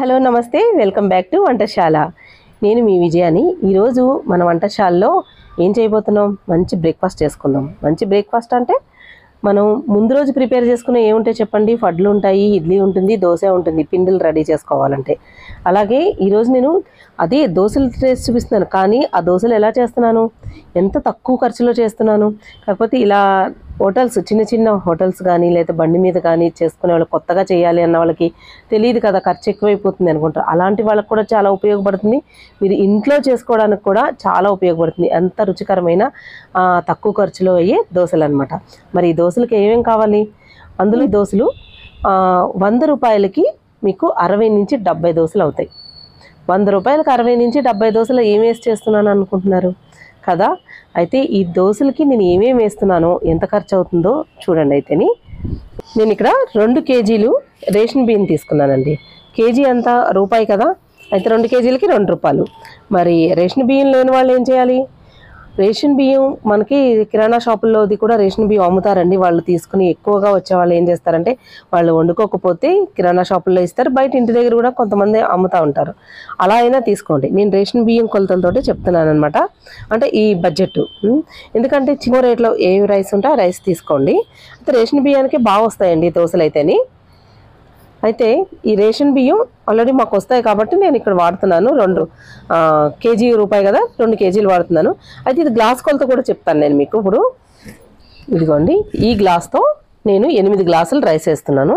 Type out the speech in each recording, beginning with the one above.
Hello నమస్తే welcome back to వంటశాల నేను మీ విజయాని ఈరోజు మన వంటశాలలో ఏం చేయబోతున్నాం మంచి బ్రేక్ఫాస్ట్ చేసుకుందాం మంచి బ్రేక్ఫాస్ట్ అంటే మనం ముందు రోజు ప్రిపేర్ చేసుకునే ఏముంటాయి చెప్పండి వడ్లు ఉంటాయి ఇడ్లీ ఉంటుంది దోశ ఉంటుంది పిండిలు రెడీ చేసుకోవాలంటే అలాగే ఈరోజు నేను అదే దోశలు టేస్ట్ చూపిస్తున్నాను కానీ ఆ దోశలు ఎలా చేస్తున్నాను ఎంత తక్కువ ఖర్చులో చేస్తున్నాను కాకపోతే ఇలా హోటల్స్ చిన్న చిన్న హోటల్స్ కానీ లేదా బండి మీద కానీ చేసుకునే వాళ్ళు కొత్తగా చేయాలి అన్న వాళ్ళకి తెలియదు కదా ఖర్చు ఎక్కువైపోతుంది అనుకుంటారు అలాంటి వాళ్ళకి కూడా చాలా ఉపయోగపడుతుంది మీరు ఇంట్లో చేసుకోవడానికి కూడా చాలా ఉపయోగపడుతుంది ఎంత రుచికరమైన ఆ, తక్కువ ఖర్చులో అయ్యే దోశలు అనమాట మరి ఈ దోశలకి ఏమేం కావాలి అందులో ఈ దోశలు ఆ, వంద రూపాయలకి మీకు అరవై నుంచి డెబ్బై దోశలు అవుతాయి వంద రూపాయలకు అరవై నుంచి డెబ్బై దోశలు ఏం వేస్ట్ చేస్తున్నాను అనుకుంటున్నారు కదా అయితే ఈ దోశలకి నేను ఏమేమి వేస్తున్నానో ఎంత ఖర్చు అవుతుందో చూడండి అయితేని నేను ఇక్కడ రెండు కేజీలు రేషన్ బియ్యం తీసుకున్నానండి కేజీ అంత రూపాయి కదా అయితే రెండు కేజీలకి రెండు రూపాయలు మరి రేషన్ బియ్యం లేని వాళ్ళు ఏం చేయాలి రేషన్ బియ్యం మనకి కిరాణా షాపుల్లోది కూడా రేషన్ బియ్యం అమ్ముతారండి వాళ్ళు తీసుకుని ఎక్కువగా వచ్చే వాళ్ళు ఏం చేస్తారంటే వాళ్ళు వండుకోకపోతే కిరాణా షాపుల్లో ఇస్తారు బయట ఇంటి దగ్గర కూడా కొంతమంది అమ్ముతూ ఉంటారు అలా అయినా తీసుకోండి నేను రేషన్ బియ్యం కొలతలతోటి చెప్తున్నాను అనమాట అంటే ఈ బడ్జెట్ ఉం. ఎందుకంటే చిన్న రేట్లో ఏ రైస్ ఉంటే ఆ రైస్ తీసుకోండి అయితే రేషన్ బియ్యానికి బాగా వస్తాయండి ఈ దోశలు అయితేని అయితే ఈ రేషన్ బియ్యం ఆల్రెడీ మాకు వస్తాయి కాబట్టి నేను ఇక్కడ వాడుతున్నాను రెండు ఆ, కేజీ రూపాయి కదా రెండు కేజీలు వాడుతున్నాను అయితే ఇది గ్లాస్ కొలత కూడా చెప్తాను నేను మీకు ఇప్పుడు ఇదిగోండి ఈ గ్లాస్తో నేను ఎనిమిది గ్లాసులు రైస్ వేస్తున్నాను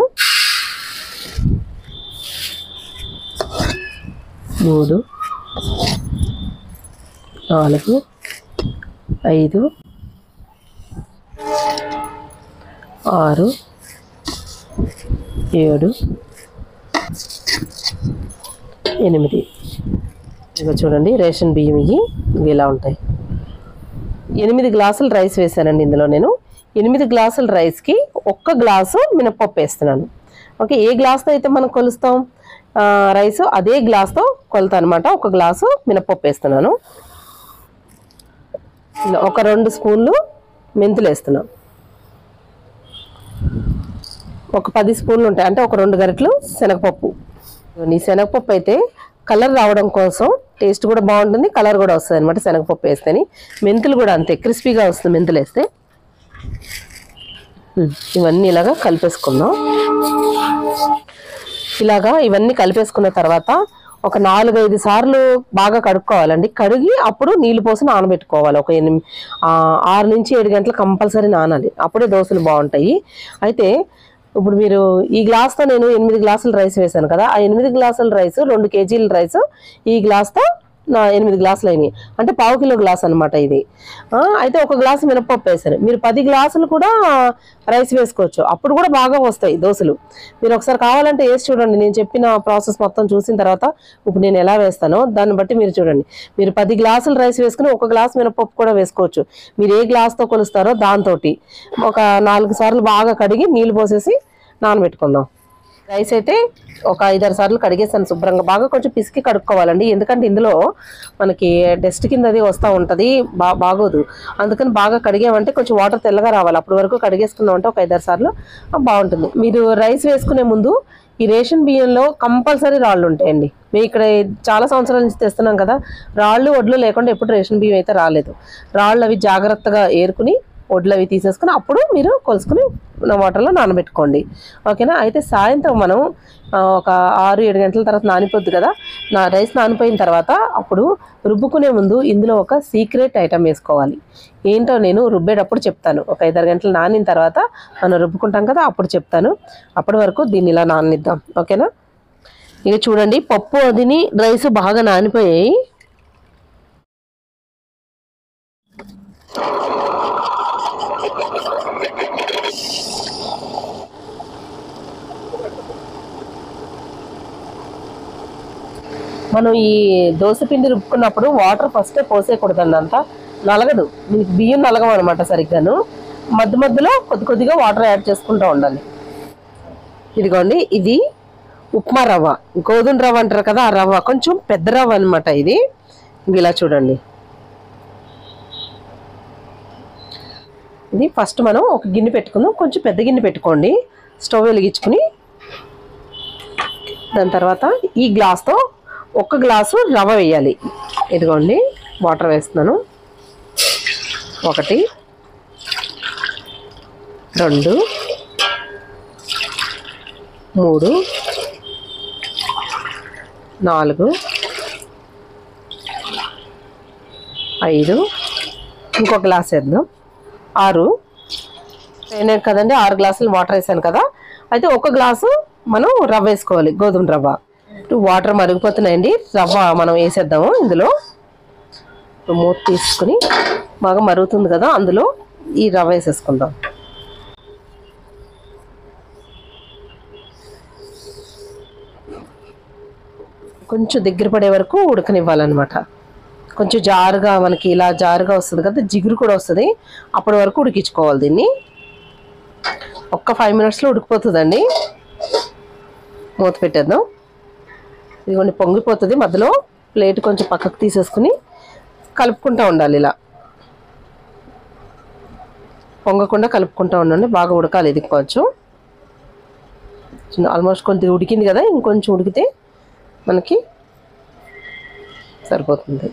మూడు నాలుగు ఐదు ఆరు ఏడు ఎనిమిది ఇక చూడండి రేషన్ బియ్యం ఇవి ఇవి ఇలా ఉంటాయి ఎనిమిది గ్లాసులు రైస్ వేసానండి ఇందులో నేను ఎనిమిది గ్లాసుల రైస్కి ఒక్క గ్లాసు మినపప్పు వేస్తున్నాను ఓకే ఏ గ్లాస్తో అయితే మనం కొలుస్తాం ఆ, రైస్ అదే గ్లాస్తో కొలత అనమాట ఒక గ్లాసు మినపప్పు వేస్తున్నాను ఇలా ఒక రెండు స్పూన్లు మెంతులు వేస్తున్నాను ఒక పది స్పూన్లు ఉంటాయి అంటే ఒక రెండు గరిటలు శనగపప్పు ఈ శనగపప్పు అయితే కలర్ రావడం కోసం టేస్ట్ కూడా బాగుంటుంది కలర్ కూడా వస్తుంది అనమాట శనగపప్పు వేస్తేని మెంతులు కూడా అంతే క్రిస్పీగా వస్తుంది మెంతులు వేస్తే ఉమ్, ఇవన్నీ ఇలాగా కలిపేసుకుందాం ఇలాగా ఇవన్నీ కలిపేసుకున్న తర్వాత ఒక నాలుగైదు సార్లు బాగా కడుక్కోవాలండి కడిగి అప్పుడు నీళ్లు పోసి నానబెట్టుకోవాలి ఒక ఎనిమిది ఆ, ఆరు నుంచి ఏడు గంటలు కంపల్సరీ నానాలి అప్పుడే దోశలు బాగుంటాయి అయితే ఇప్పుడు మీరు ఈ గ్లాస్తో నేను ఎనిమిది గ్లాసుల రైస్ వేసాను కదా ఆ ఎనిమిది గ్లాసుల రైస్ రెండు కేజీల రైస్ ఈ గ్లాస్తో నా ఎనిమిది గ్లాసులు అయినాయి అంటే పావు కిలో గ్లాస్ అనమాట ఇది ఆ, అయితే ఒక గ్లాసు మినపప్పు వేసాను మీరు పది గ్లాసులు కూడా రైస్ వేసుకోవచ్చు అప్పుడు కూడా బాగా వస్తాయి దోశలు మీరు ఒకసారి కావాలంటే వేసి చూడండి నేను చెప్పిన ప్రాసెస్ మొత్తం చూసిన తర్వాత ఇప్పుడు నేను ఎలా వేస్తానో దాన్ని బట్టి మీరు చూడండి మీరు పది గ్లాసులు రైస్ వేసుకుని ఒక గ్లాస్ మినపప్పు కూడా వేసుకోవచ్చు మీరు ఏ గ్లాస్తో కొలుస్తారో దాంతో ఒక నాలుగు సార్లు బాగా కడిగి నీళ్ళు పోసేసి నానబెట్టుకుందాం రైస్ అయితే ఒక ఐదారు సార్లు కడిగేసాను శుభ్రంగా బాగా కొంచెం పిసికి కడుక్కోవాలండి ఎందుకంటే ఇందులో మనకి డస్ట్ కింద అది వస్తూ ఉంటుంది బా బాగోదు అందుకని బాగా కడిగామంటే కొంచెం వాటర్ తెల్లగా రావాలి అప్పటి వరకు కడిగేసుకున్నామంటే ఒక ఐదారు సార్లు ఆ, బాగుంటుంది మీరు రైస్ వేసుకునే ముందు ఈ రేషన్ బియ్యంలో కంపల్సరీ రాళ్ళు ఉంటాయండి మేము ఇక్కడ చాలా సంవత్సరాల నుంచి తెస్తున్నాం కదా రాళ్ళు వడ్లు లేకుండా ఎప్పుడు రేషన్ బియ్యం అయితే రాలేదు రాళ్ళు అవి జాగ్రత్తగా ఏరుకుని వడ్లు అవి తీసేసుకుని అప్పుడు మీరు కొలుసుకుని నా వాటర్లో నానబెట్టుకోండి ఓకేనా అయితే సాయంత్రం మనం ఆ, ఒక ఆరు ఏడు గంటల తర్వాత నానిపోద్ది కదా నా రైస్ నానిపోయిన తర్వాత అప్పుడు రుబ్బుకునే ముందు ఇందులో ఒక సీక్రెట్ ఐటమ్ వేసుకోవాలి ఏంటో నేను రుబ్బేటప్పుడు చెప్తాను ఒక ఐదారు గంటలు నానిన తర్వాత మనం రుబ్బుకుంటాం కదా అప్పుడు చెప్తాను అప్పటి వరకు దీన్ని ఇలా నాననిద్దాం ఓకేనా ఇక చూడండి పప్పు అదిని రైస్ బాగా నానిపోయాయి మనం ఈ దోశ పిండి రుబ్బుకున్నప్పుడు వాటర్ ఫస్టే పోసేయకూడదండి అంతా నలగదు మీకు బియ్యం నలగం అనమాట సరిగ్గాను మధ్య మధ్యలో కొద్ది కొద్దిగా వాటర్ యాడ్ చేసుకుంటూ ఉండాలి ఇదిగోండి ఇది ఉప్మా రవ్వ గోధుమ రవ్వ అంటారు కదా ఆ రవ్వ కొంచెం పెద్ద రవ్వ అనమాట ఇది ఇంక ఇలా చూడండి ఇది ఫస్ట్ మనం ఒక గిన్నె పెట్టుకుందాం కొంచెం పెద్ద గిన్నె పెట్టుకోండి స్టవ్ వెలిగించుకుని దాని తర్వాత ఈ గ్లాస్తో ఒక గ్లాసు రవ్వ వేయాలి ఇదిగోండి వాటర్ వేస్తున్నాను ఒకటి రెండు మూడు నాలుగు ఐదు ఇంకో గ్లాస్ వేద్దాం ఆరు నేను కదండి ఆరు గ్లాసులు వాటర్ వేసాను కదా అయితే ఒక గ్లాసు మనం రవ్వ వేసుకోవాలి గోధుమ రవ్వ ఇటు వాటర్ మరిగిపోతున్నాయండి రవ్వ మనం వేసేద్దాము ఇందులో ఇప్పుడు మూత తీసుకుని బాగా మరుగుతుంది కదా అందులో ఈ రవ్వ వేసేసుకుందాం కొంచెం దగ్గర పడే వరకు ఉడకనివ్వాలన్నమాట కొంచెం జారుగా మనకి ఇలా జారుగా వస్తుంది కదా జిగురు కూడా వస్తుంది అప్పటి వరకు ఉడికించుకోవాలి దీన్ని ఒక్క ఫైవ్ మినిట్స్లో ఉడికిపోతుందండి మూత పెట్టేద్దాం ఇదిగోండి పొంగిపోతుంది మధ్యలో ప్లేట్ కొంచెం పక్కకు తీసేసుకుని కలుపుకుంటూ ఉండాలి ఇలా పొంగకుండా కలుపుకుంటూ ఉండండి బాగా ఉడకాలి ఇది కొంచెం ఆల్మోస్ట్ కొంచెం ఉడికింది కదా ఇంకొంచెం ఉడికితే మనకి సరిపోతుంది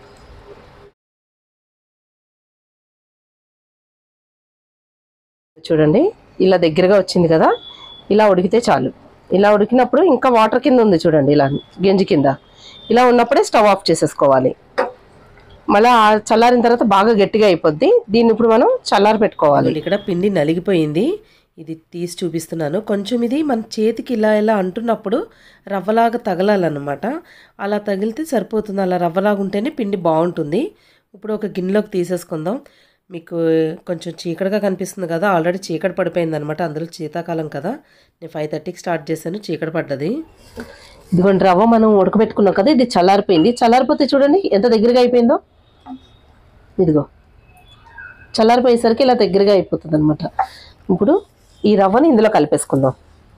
చూడండి ఇలా దగ్గరగా వచ్చింది కదా ఇలా ఉడికితే చాలు ఇలా ఉడికినప్పుడు ఇంకా వాటర్ కింద ఉంది చూడండి ఇలా గెంజి కింద ఇలా ఉన్నప్పుడే స్టవ్ ఆఫ్ చేసేసుకోవాలి మళ్ళీ ఆ చల్లారిన తర్వాత బాగా గట్టిగా అయిపోద్ది దీన్ని ఇప్పుడు మనం చల్లారి పెట్టుకోవాలి ఇక్కడ పిండి నలిగిపోయింది ఇది తీసి చూపిస్తున్నాను కొంచెం ఇది మన చేతికి ఇలా ఇలా అంటున్నప్పుడు రవ్వలాగా తగలాలన్నమాట అలా తగిలితే సరిపోతుంది అలా రవ్వలాగా ఉంటేనే పిండి బాగుంటుంది ఇప్పుడు ఒక గిన్నెలోకి తీసేసుకుందాం మీకు కొంచెం చీకటిగా కనిపిస్తుంది కదా ఆల్రెడీ చీకటి పడిపోయింది అనమాట అందులో శీతాకాలం కదా నేను ఫైవ్ థర్టీకి స్టార్ట్ చేశాను చీకటి పడ్డది ఇదిగోండి రవ్వ మనం ఉడకబెట్టుకున్నాం కదా ఇది చల్లారిపోయింది చల్లారిపోతే చూడండి ఎంత దగ్గరగా అయిపోయిందో ఇదిగో చల్లారిపోయేసరికి ఇలా దగ్గరగా అయిపోతుంది అనమాట ఇప్పుడు ఈ రవ్వని ఇందులో కలిపేసుకుందాం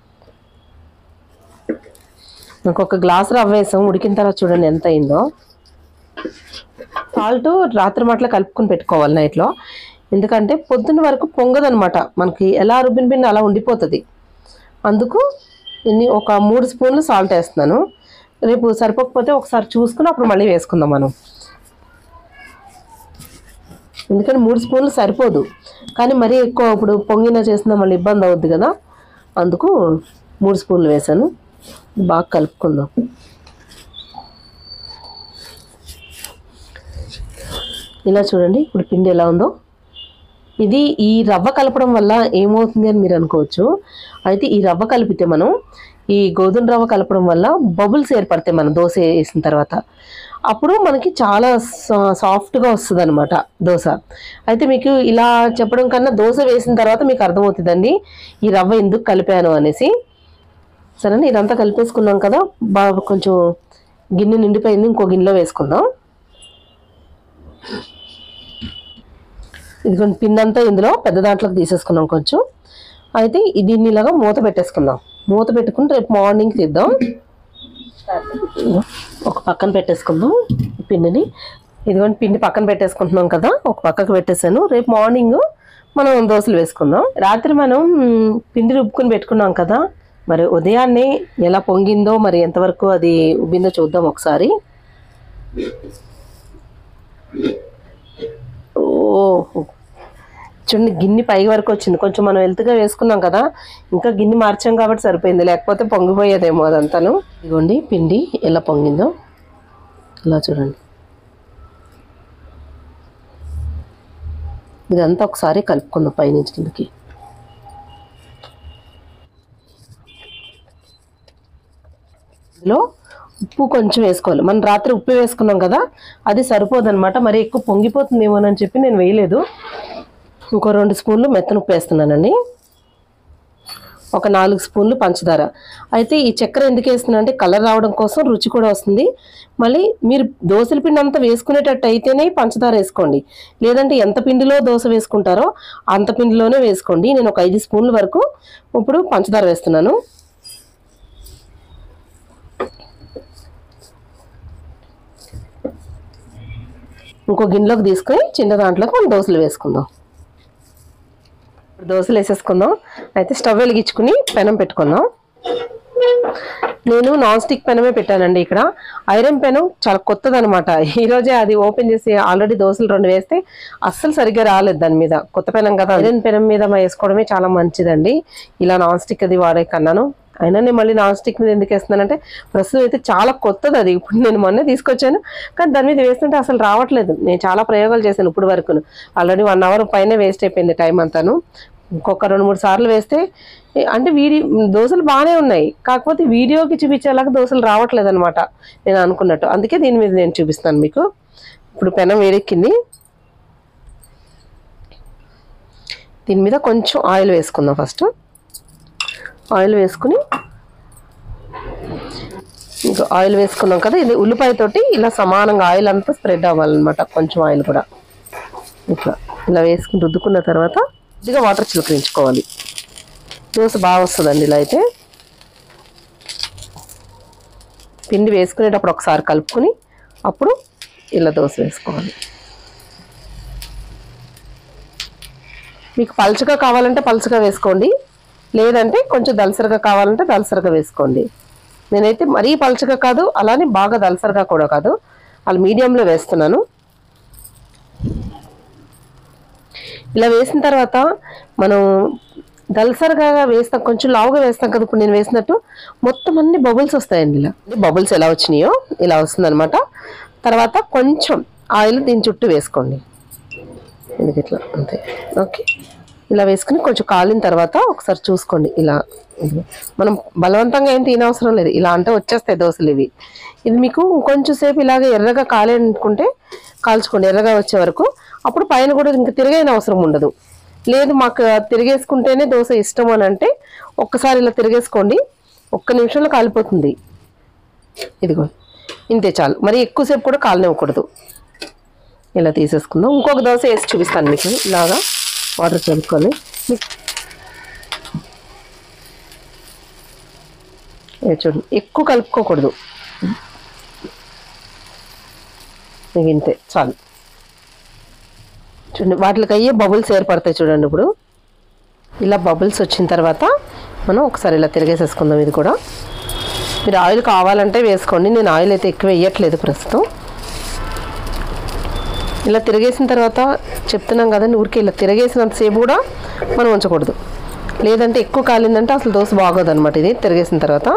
ఇంకొక గ్లాస్ రవ్వ వేసాం ఉడికిన తర్వాత చూడండి ఎంత అయిందో సాల్ట్ రాత్రి మాటలో కలుపుకొని పెట్టుకోవాలి నైట్లో ఎందుకంటే పొద్దున్న వరకు పొంగదనమాట మనకి ఎలా రుబ్బిన పిండి అలా ఉండిపోతుంది అందుకు ఇన్ని ఒక మూడు స్పూన్లు సాల్ట్ వేస్తున్నాను రేపు సరిపోకపోతే ఒకసారి చూసుకుని అప్పుడు మళ్ళీ వేసుకుందాం మనం ఎందుకంటే మూడు స్పూన్లు సరిపోదు కానీ మరీ ఎక్కువ ఇప్పుడు పొంగిన చేసిన మళ్ళీ ఇబ్బంది అవుద్ది కదా అందుకు మూడు స్పూన్లు వేసాను బాగా కలుపుకుందాం ఇలా చూడండి ఇప్పుడు పిండి ఎలా ఉందో ఇది ఈ రవ్వ కలపడం వల్ల ఏమవుతుంది అని మీరు అనుకోవచ్చు అయితే ఈ రవ్వ కలిపితే మనం ఈ గోధుమ రవ్వ కలపడం వల్ల బబుల్స్ ఏర్పడతాయి మనం దోశ వేసిన తర్వాత అప్పుడు మనకి చాలా సా- సాఫ్ట్గా వస్తుంది అనమాట దోశ అయితే మీకు ఇలా చెప్పడం కన్నా దోశ వేసిన తర్వాత మీకు అర్థమవుతుందండి ఈ రవ్వ ఎందుకు కలిపాను అనేసి సరేనా ఇదంతా కలిపేసుకున్నాం కదా బాగా కొంచెం గిన్నె నిండిపోయింది ఇంకో గిన్నెలో వేసుకుందాం ఇదిగోండి పిండి అంతా ఇందులో పెద్ద దాంట్లోకి తీసేసుకున్నాం కొంచెం అయితే ఈ దీన్ని ఇలాగా మూత పెట్టేసుకుందాం మూత పెట్టుకుని రేపు మార్నింగ్ తీద్దాం ఇదిగో, ఒక పక్కన పెట్టేసుకుందాం ఈ పిండిని ఇదిగోండి పిండి పక్కన పెట్టేసుకుంటున్నాం కదా ఒక పక్కకు పెట్టేసాను రేపు మార్నింగ్ మనం దోశలు వేసుకుందాం రాత్రి మనం మ్, పిండి రుబ్బుకుని పెట్టుకున్నాం కదా మరి ఉదయాన్నే ఎలా పొంగిందో మరి ఎంతవరకు అది ఉబ్బిందో చూద్దాం ఒకసారి ఓ చూడండి గిన్నె పై వరకు వచ్చింది కొంచెం మనం వెళ్తుగా వేసుకున్నాం కదా ఇంకా గిన్నె మార్చాం కాబట్టి సరిపోయింది లేకపోతే పొంగిపోయేదేమో అదంతాను ఇదిగోండి పిండి ఎలా పొంగిందో ఇలా చూడండి ఇదంతా ఒకసారి కలుపుకుందాం పైనుంచి కిందకి ఇందులో ఉప్పు కొంచెం వేసుకోవాలి మనం రాత్రి ఉప్పు వేసుకున్నాం కదా అది సరిపోదన్నమాట మరి ఎక్కువ పొంగిపోతుందేమోనని చెప్పి నేను వేయలేదు ఇంకో రెండు స్పూన్లు మెత్తన ఉప్పు వేస్తున్నానండి ఒక నాలుగు స్పూన్లు పంచదార అయితే ఈ చక్కెర ఎందుకు వేస్తున్నా అంటే కలర్ రావడం కోసం రుచి కూడా వస్తుంది మళ్ళీ మీరు దోశల పిండి అంతా వేసుకునేటట్టు అయితేనే పంచదార వేసుకోండి లేదంటే ఎంత పిండిలో దోశ వేసుకుంటారో అంత పిండిలోనే వేసుకోండి నేను ఒక ఐదు స్పూన్ల వరకు ఇప్పుడు పంచదార వేస్తున్నాను ఇంకో గిన్నెలోకి తీసుకొని చిన్న దాంట్లోకి మనం దోశలు వేసుకుందాం ఇప్పుడు దోశలు వేసేసుకుందాం అయితే స్టవ్ వెలిగించుకుని పెనం పెట్టుకుందాం నేను నాన్ స్టిక్ పెనమే పెట్టానండి ఇక్కడ ఐరన్ పెనం చాలా కొత్తదనమాట ఈ రోజే అది ఓపెన్ చేసి ఆల్రెడీ దోశలు రెండు వేస్తే అస్సలు సరిగ్గా రాలేదు దాని మీద కొత్త పెనం కదా ఐరన్ పెనం మీద వేసుకోవడమే చాలా మంచిదండి ఇలా నాన్ స్టిక్ అది వాడే కన్నాను అయినా నేను మళ్ళీ నాన్ స్టిక్ మీద ఎందుకు వేస్తున్నానంటే ప్రస్తుతం అయితే చాలా కొత్తది అది ఇప్పుడు నేను మొన్నే తీసుకొచ్చాను కానీ దాని మీద వేస్తుంటే అసలు రావట్లేదు నేను చాలా ప్రయోగాలు చేశాను ఇప్పుడు వరకు ఆల్రెడీ వన్ అవర్ పైన వేస్ట్ అయిపోయింది టైం అంతాను ఇంకొక రెండు మూడు సార్లు వేస్తే ఏ, అంటే వీడియో దోశలు బాగానే ఉన్నాయి కాకపోతే వీడియోకి చూపించేలాగా దోశలు రావట్లేదు అనమాట నేను అనుకున్నట్టు అందుకే దీని మీద నేను చూపిస్తాను మీకు ఇప్పుడు పెనం వేడెక్కింది దీని మీద కొంచెం ఆయిల్ వేసుకుందాం ఫస్ట్ ఆయిల్ వేసుకుని ఇంకా ఆయిల్ వేసుకున్నాం కదా ఇది ఉల్లిపాయ తోటి ఇలా సమానంగా ఆయిల్ అంతా స్ప్రెడ్ అవ్వాలన్నమాట కొంచెం ఆయిల్ కూడా ఇట్లా ఇలా వేసుకుని రుద్దుకున్న తర్వాత కొద్దిగా వాటర్ చిలకరించుకోవాలి దోశ బాగా వస్తుందండి ఇలా అయితే పిండి వేసుకునేటప్పుడు ఒకసారి కలుపుకొని అప్పుడు ఇలా దోశ వేసుకోవాలి మీకు పలుచగా కావాలంటే పలుచగా వేసుకోండి లేదంటే కొంచెం దలసరగా కావాలంటే దలసరగా వేసుకోండి నేనైతే మరీ పలుచగా కాదు అలానే బాగా దలసరగా కూడా కాదు అలా మీడియంలో వేస్తున్నాను ఇలా వేసిన తర్వాత మనం దలసరగా వేస్తాం కొంచెం లావుగా వేస్తాం కదా ఇప్పుడు నేను వేసినట్టు మొత్తం అన్ని బబుల్స్ వస్తాయండి ఇలా బబుల్స్ ఎలా వచ్చినాయో ఇలా వస్తుందన్నమాట తర్వాత కొంచెం ఆయిల్ దీని చుట్టూ వేసుకోండి ఎందుకు ఇట్లా అంతే ఓకే ఇలా వేసుకుని కొంచెం కాలిన తర్వాత ఒకసారి చూసుకోండి ఇలా ఇది. మనం బలవంతంగా ఏం తినవసరం లేదు ఇలా అంటే వచ్చేస్తాయి దోశలు ఇవి ఇది మీకు కొంచెం సేపు ఇలాగ ఎర్రగా కాలేనుకుంటే కాల్చుకోండి ఎర్రగా వచ్చే వరకు అప్పుడు పైన కూడా ఇంకా తిరగైన అవసరం ఉండదు లేదు మాకు తిరిగేసుకుంటేనే దోశ ఇష్టం అని అంటే ఒక్కసారి ఇలా తిరిగేసుకోండి ఒక్క నిమిషంలో కాలిపోతుంది ఇదిగో ఇంతే చాలు మరి ఎక్కువసేపు కూడా కాలనివ్వకూడదు ఇలా తీసేసుకుందాం ఇంకొక దోశ వేసి చూపిస్తాను మీకు ఇలాగా వాటర్ చల్లుకొని మీకు ఏ చూడండి ఎక్కువ కలుపుకోకూడదు మీకు ఇంతే చాలు చూడండి వాటికి అయ్యే బబుల్స్ ఏర్పడతాయి చూడండి ఇప్పుడు ఇలా బబుల్స్ వచ్చిన తర్వాత మనం ఒకసారి ఇలా తిరిగేసేసుకుందాం ఇది కూడా మీరు ఆయిల్ కావాలంటే వేసుకోండి నేను ఆయిల్ అయితే ఎక్కువ వేయట్లేదు ప్రస్తుతం ఇలా తిరిగేసిన తర్వాత చెప్తున్నాం కదండి ఊరికే ఇలా తిరిగేసినంతసేపు కూడా మనం ఉంచకూడదు లేదంటే ఎక్కువ కాలిందంటే అసలు దోశ బాగోదు అనమాట ఇది తిరిగేసిన తర్వాత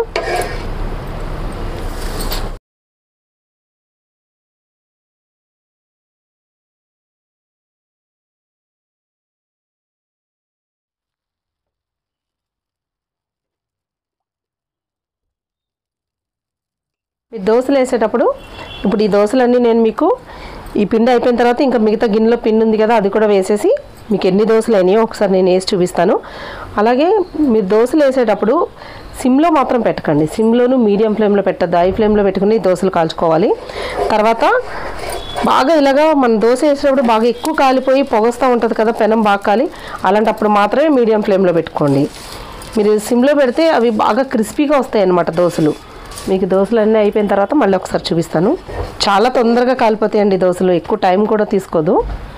మీరు దోశలు వేసేటప్పుడు ఇప్పుడు ఈ దోశలన్నీ నేను మీకు ఈ పిండి అయిపోయిన తర్వాత ఇంకా మిగతా గిన్నెలో పిండి ఉంది కదా అది కూడా వేసేసి మీకు ఎన్ని దోశలు అయినాయో ఒకసారి నేను వేసి చూపిస్తాను అలాగే మీరు దోశలు వేసేటప్పుడు సిమ్లో మాత్రం పెట్టకండి సిమ్లోను మీడియం ఫ్లేమ్లో పెట్టద్దు హై ఫ్లేమ్లో పెట్టుకుని దోశలు కాల్చుకోవాలి తర్వాత బాగా ఇలాగా మన దోశ వేసేటప్పుడు బాగా ఎక్కువ కాలిపోయి పొగస్తూ ఉంటుంది కదా పెనం బాగా కాలి అలాంటప్పుడు మాత్రమే మీడియం ఫ్లేమ్లో పెట్టుకోండి మీరు సిమ్లో పెడితే అవి బాగా క్రిస్పీగా వస్తాయి అన్నమాట దోశలు మీకు దోశలు అన్నీ అయిపోయిన తర్వాత మళ్ళీ ఒకసారి చూపిస్తాను చాలా తొందరగా కాలిపోతాయండి దోశలు ఎక్కువ టైం కూడా తీసుకోదు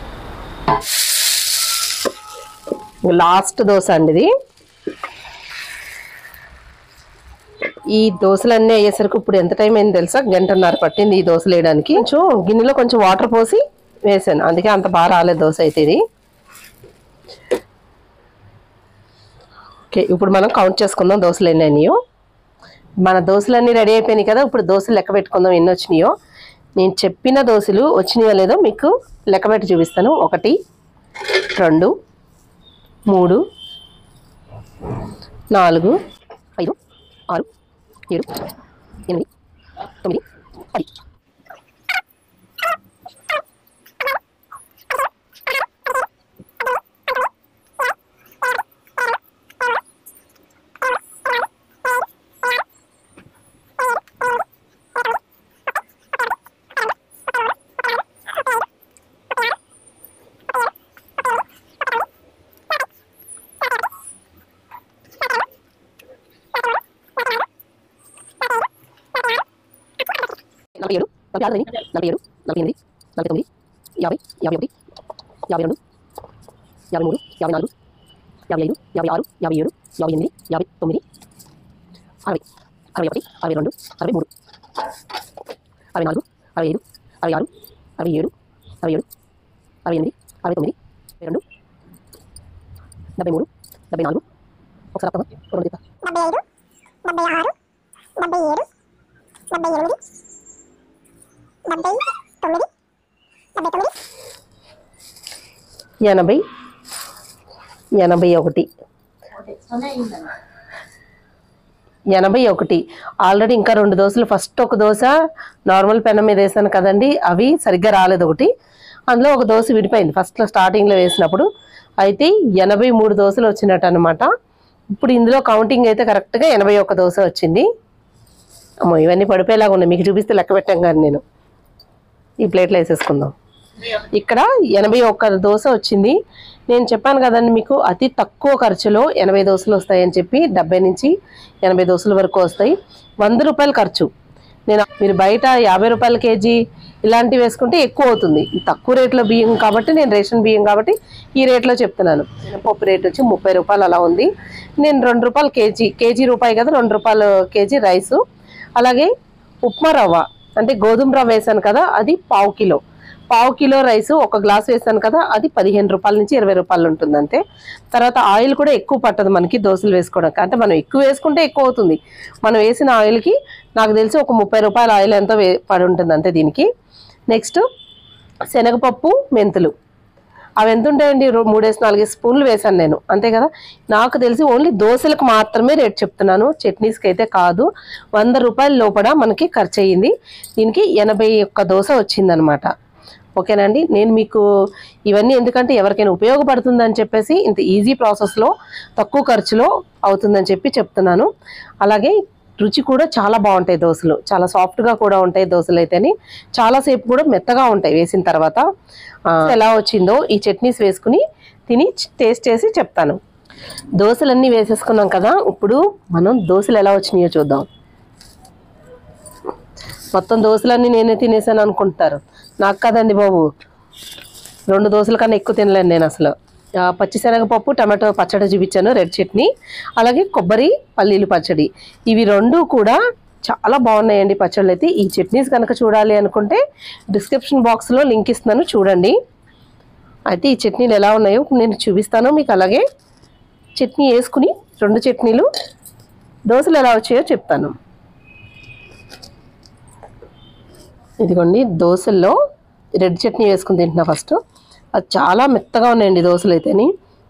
లాస్ట్ దోశ అండి ఇది ఈ దోశలు అన్నీ అయ్యేసరికి ఇప్పుడు ఎంత టైం అయింది తెలుసా గంటన్నర పట్టింది ఈ దోశలు వేయడానికి కొంచెం గిన్నెలో కొంచెం వాటర్ పోసి వేసాను అందుకే అంత బాగా రాలేదు దోశ అయితే ఇది ఓకే ఇప్పుడు మనం కౌంట్ చేసుకుందాం దోశలు ఎన్ని అయినాయో మన దోశలన్నీ రెడీ అయిపోయినాయి కదా ఇప్పుడు దోశలు లెక్క పెట్టుకుందాం ఎన్ని వచ్చినాయో నేను చెప్పిన దోశలు వచ్చినాయో లేదో మీకు లెక్క పెట్టి చూపిస్తాను ఒకటి రెండు మూడు నాలుగు ఐదు ఆరు ఏడు ఎనిమిది తొమ్మిది పది నలభై ఏడు నలభై ఆరు నలభై ఏడు నలభై ఎనిమిది నలభై తొమ్మిది యాభై యాభై ఒకటి యాభై రెండు యాభై మూడు యాభై నాలుగు యాభై ఐదు యాభై ఆరు యాభై ఏడు యాభై ఎనిమిది యాభై తొమ్మిది అరవై అరవై ఒకటి అరవై రెండు అరవై మూడు అరవై నాలుగు అరవై ఐదు అరవై ఆరు అరవై ఏడు అరవై ఏడు అరవై ఎనిమిది అరవై తొమ్మిది అరవై రెండు డెబ్బై మూడు డెబ్బై నాలుగు ఒకసారి అర్థమా రెండు చెప్తా డెబ్బై ఐదు డెబ్బై ఆరు డెబ్బై ఏడు డెబ్బై ఎనిమిది డెబ్బై తొమ్మిది డెబ్బై తొమ్మిది ఎనభై ఎనభై ఒకటి ఎనభై ఒకటి ఆల్రెడీ ఇంకా రెండు దోశలు ఫస్ట్ ఒక దోశ నార్మల్ పెనం మీద వేసాను కదండి అవి సరిగ్గా రాలేదు ఒకటి అందులో ఒక దోశ విడిపోయింది ఫస్ట్లో స్టార్టింగ్లో వేసినప్పుడు అయితే ఎనభై మూడు దోశలు వచ్చినట్టు అనమాట ఇప్పుడు ఇందులో కౌంటింగ్ అయితే కరెక్ట్గా ఎనభై ఒక్క దోశ వచ్చింది అమ్మో ఇవన్నీ పడిపోయేలాగా ఉన్నాయి మీకు చూపిస్తే లెక్క పెట్టాం కానీ నేను ఈ ప్లేట్లో వేసేసుకుందాం ఇక్కడ ఎనభై ఒక్క దోశ వచ్చింది నేను చెప్పాను కదండి మీకు అతి తక్కువ ఖర్చులో ఎనభై దోశలు వస్తాయని చెప్పి డెబ్బై నుంచి ఎనభై దోశల వరకు వస్తాయి వంద రూపాయలు ఖర్చు నేను మీరు బయట యాభై రూపాయల కేజీ ఇలాంటివి వేసుకుంటే ఎక్కువ అవుతుంది తక్కువ రేట్లో బియ్యం కాబట్టి నేను రేషన్ బియ్యం కాబట్టి ఈ రేట్లో చెప్తున్నాను పప్పు రేట్ వచ్చి ముప్పై రూపాయలు అలా ఉంది నేను రెండు రూపాయలు కేజీ కేజీ రూపాయి కదా రెండు రూపాయలు కేజీ రైసు అలాగే ఉప్మా రవ్వ అంటే గోధుమ రవ్వ వేసాను కదా అది పావు కిలో పావు కిలో రైస్ ఒక గ్లాస్ వేసాను కదా అది పదిహేను రూపాయల నుంచి ఇరవై రూపాయలు ఉంటుంది అంతే తర్వాత ఆయిల్ కూడా ఎక్కువ పట్టదు మనకి దోశలు వేసుకోవడానికి అంటే మనం ఎక్కువ వేసుకుంటే ఎక్కువ అవుతుంది మనం వేసిన ఆయిల్కి నాకు తెలిసి ఒక ముప్పై రూపాయల ఆయిల్ ఎంతో వే పడి ఉంటుంది అంతే దీనికి నెక్స్ట్ శనగపప్పు మెంతులు అవి ఎంత ఉంటాయండి రో- మూడేసి నాలుగేసి స్పూన్లు వేసాను నేను అంతే కదా నాకు తెలిసి ఓన్లీ దోశలకు మాత్రమే రేట్ చెప్తున్నాను చట్నీస్కి అయితే కాదు వంద రూపాయల లోపల మనకి ఖర్చు అయ్యింది దీనికి ఎనభై ఒక్క దోశ వచ్చిందనమాట ఓకేనండి నేను మీకు ఇవన్నీ ఎందుకంటే ఎవరికైనా ఉపయోగపడుతుందని చెప్పేసి ఇంత ఈజీ ప్రాసెస్లో తక్కువ ఖర్చులో అవుతుందని చెప్పి చెప్తున్నాను అలాగే రుచి కూడా చాలా బాగుంటాయి దోశలు చాలా సాఫ్ట్గా కూడా ఉంటాయి దోశలు అయితేని చాలాసేపు కూడా మెత్తగా ఉంటాయి వేసిన తర్వాత ఆ, ఎలా వచ్చిందో ఈ చట్నీస్ వేసుకుని తిని టేస్ట్ చేసి చెప్తాను దోశలన్నీ వేసేసుకున్నాం కదా ఇప్పుడు మనం దోశలు ఎలా వచ్చినాయో చూద్దాం మొత్తం దోశలన్నీ నేనే తినేసాను అనుకుంటారు నాకు కదండి బాబు రెండు దోశల కన్నా ఎక్కువ తినలేను నేను అసలు ఆ, పచ్చిశనగపప్పు టమాటో పచ్చడి చూపించాను రెడ్ చట్నీ అలాగే కొబ్బరి పల్లీలు పచ్చడి ఇవి రెండు కూడా చాలా బాగున్నాయండి పచ్చళ్ళు అయితే ఈ చట్నీస్ కనుక చూడాలి అనుకుంటే డిస్క్రిప్షన్ బాక్స్లో లింక్ ఇస్తున్నాను చూడండి అయితే ఈ చట్నీలు ఎలా ఉన్నాయో నేను చూపిస్తాను మీకు అలాగే చట్నీ వేసుకుని రెండు చట్నీలు దోశలు ఎలా వచ్చాయో చెప్తాను ఇదిగోండి దోశల్లో రెడ్ చట్నీ వేసుకుని తింటున్నా ఫస్ట్ అది చాలా మెత్తగా ఉన్నాయండి దోశలు అయితేని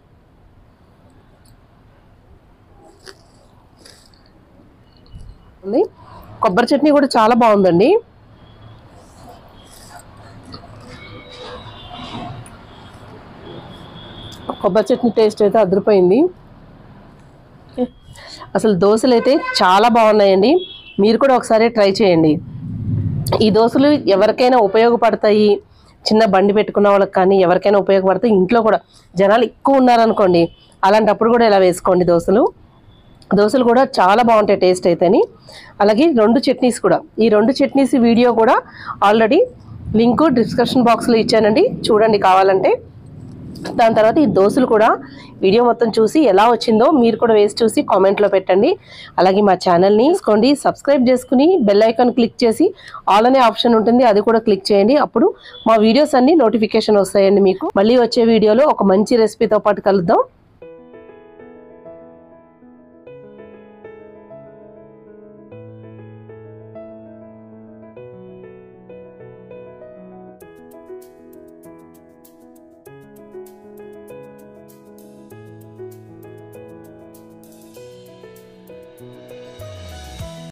ఉంది. కొబ్బరి చట్నీ కూడా చాలా బాగుందండి కొబ్బరి చట్నీ టేస్ట్ అయితే అదిరిపోయింది అసలు దోశలు అయితే చాలా బాగున్నాయండి మీరు కూడా ఒకసారి ట్రై చేయండి ఈ దోశలు ఎవరికైనా ఉపయోగపడతాయి చిన్న బండి పెట్టుకున్న వాళ్ళకి కానీ ఎవరికైనా ఉపయోగపడతాయి ఇంట్లో కూడా జనాలు ఎక్కువ ఉన్నారనుకోండి అలాంటప్పుడు కూడా ఇలా వేసుకోండి దోశలు దోశలు కూడా చాలా బాగుంటాయి టేస్ట్ అయితేని అలాగే రెండు చట్నీస్ కూడా ఈ రెండు చట్నీస్ వీడియో కూడా ఆల్రెడీ లింకు డిస్క్రిప్షన్ బాక్స్లో ఇచ్చానండి చూడండి కావాలంటే దాని తర్వాత ఈ దోశలు కూడా వీడియో మొత్తం చూసి ఎలా వచ్చిందో మీరు కూడా వేసి చూసి కామెంట్లో పెట్టండి అలాగే మా ఛానల్ని తీసుకోండి సబ్స్క్రైబ్ చేసుకుని బెల్ ఐకాన్ క్లిక్ చేసి ఆల్ అనే ఆప్షన్ ఉంటుంది అది కూడా క్లిక్ చేయండి అప్పుడు మా వీడియోస్ అన్ని నోటిఫికేషన్ వస్తాయండి మీకు మళ్ళీ వచ్చే వీడియోలో ఒక మంచి రెసిపీతో పాటు కలుద్దాం